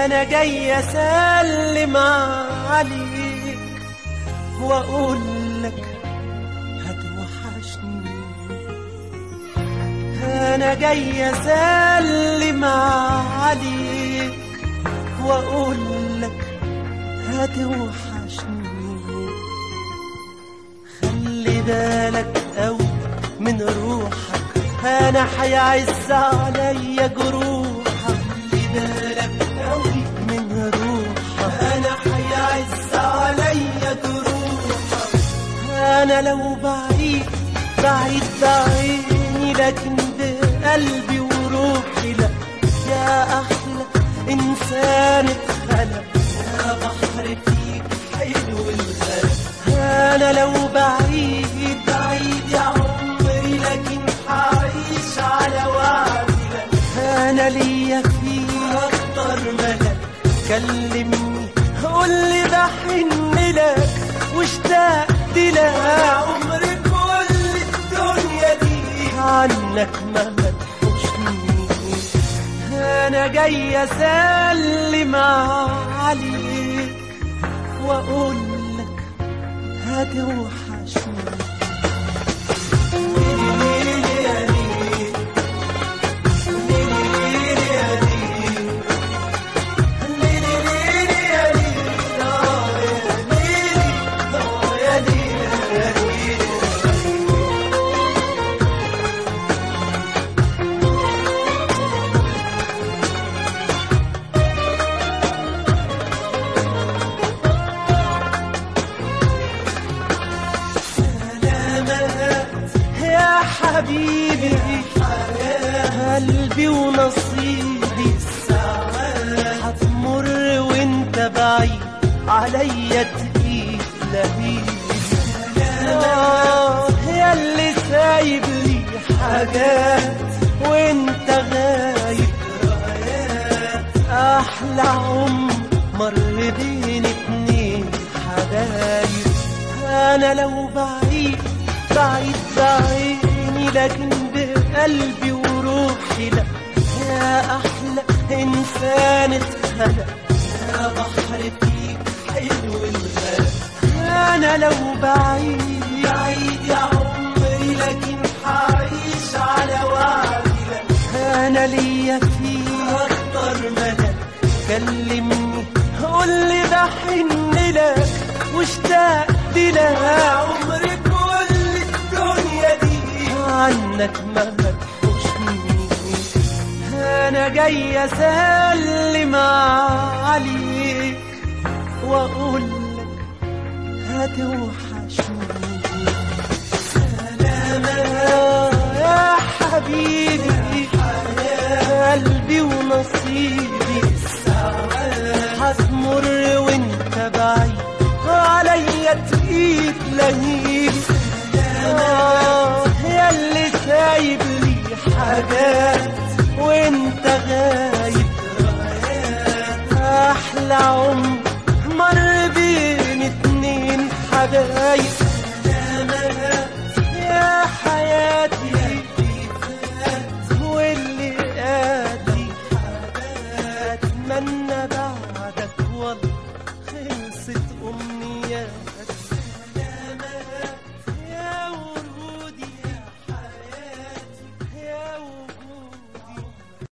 انا جاي اسلم عليك واقول لك هتوحشني انا جاي اسلم عليك واقول لك هتوحشني خلي بالك قوي من روحك انا هيعز عليا جروحك خلي بالك قوي من روحك انا هيعز عليا جروحك انا لو بعيد بعيد بعيني لكن بقلبي وروحي لا يا احلى انسان اتخلق يا بحر فيك حلو الغرق انا لو بعيد بعيد يا عمري لكن حعيش على وعدي لك انا ليا فيك اكتر ملك كلمني قول لي بحن لك واشتقت لك عمري كل الدنيا دي عنك ما تحوشني انا جاي اسلم عليك واقول لك هتوحشني سلامات يا حبيبي قلبي ونصيبي هتمر وانت بعيد عليا تقيل لهيب آه، يا اللي سايب لي حاجات وانت غايب احلى عمر مر بين اتنين حبايب انا لو بعيد بعيد بعيني لكن بقلبي وروحي لا يا احلى انسان اتخلق يا بحر فيك حلو الغرق انا لو بعيد بعيد يا عمري لكن حعيش على وعدي لك انا ليا فيك اكتر ملك كلمني قول لي بحن لك واشتقت لك عمري كل الدنيا دي عنك ما تحوشني انا جاي اسلم عليك واقول لك هتوحشني سلام يا حبيبي قلبي ونصيبي هتمر وانت بعيد عليا تقيل لهيب آه، يا اللي سايب لي حاجات وانت غايب احلى عمر مر بين اتنين حبايب